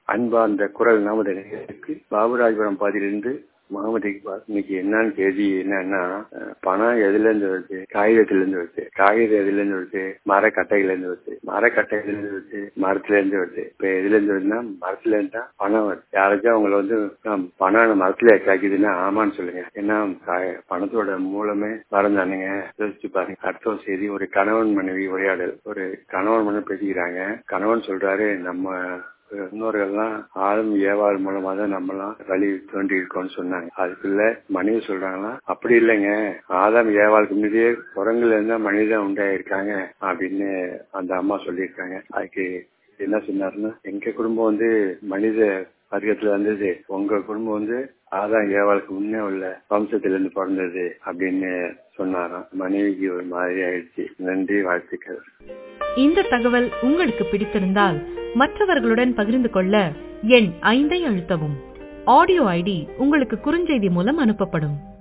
அன்பார்ந்த குரல் நமது நேயர்களுக்கு பாபுராஜபுரம் பாதியிலிருந்து முகமது இக்பால் இன்னைக்கு என்னன்னு கேள்வி என்னன்னா அஹ், பணம் எதுல இருந்து வருது காகிதத்துல இருந்து வருது காகிதம் எதுல இருந்து வருது மரக்கட்டையில இருந்து வருது மரக்கட்டையில இருந்து வருது மரத்துல இருந்து வருது இப்ப எதுல இருந்து வருதுன்னா மரத்துல இருந்து தான் பணம் வருது யாராச்சும் அவங்கள வந்து ஆம், பணம் மரத்துல காய்க்குதுன்னா ஆமான்னு சொல்லுங்க ஏன்னா கா- பணத்தோட மூலமே மரம் தானுங்க யோசிச்சு பாருங்க அடுத்த ஒரு செய்தி ஒரு கணவன் மனைவி உரையாடல் ஒரு கணவன் மனைவி பேசிக்கிறாங்க கணவன் சொல்றாரு நம்ம முன்னோர்கள்லாம் ஆளும் ஏவாள் மூலமா தான் நம்மலாம் வழி தோண்டி இருக்கோம்னு சொன்னாங்க அதுக்குள்ள மனைவி சொல்றாங்களா அப்படி இல்லைங்க ஆதாம் ஏவாளுக்கு முன்னாடியே குரங்குல இருந்தா மனிதன் உண்டாயிருக்காங்க அப்படின்னு அந்த அம்மா சொல்லியிருக்காங்க அதுக்கு என்ன சொன்னாருன்னா எங்க குடும்பம் வந்து மனித வர்க்கத்துல வந்தது உங்க குடும்பம் வந்து ஆதாம் ஏவாளுக்கு முன்னே உள்ள வம்சத்துல இருந்து பிறந்தது அப்படின்னு சொன்னாராம் மனைவிக்கு ஒரு மாதிரி ஆயிடுச்சு நன்றி வாழ்த்துக்கள் இந்த தகவல் உங்களுக்கு பிடித்திருந்தால் மற்றவர்களுடன் பகிர்ந்து கொள்ள எண் ஐந்தை அழுத்தவும் ஆடியோ ஐடி உங்களுக்கு குறுஞ்செய்தி மூலம் அனுப்பப்படும்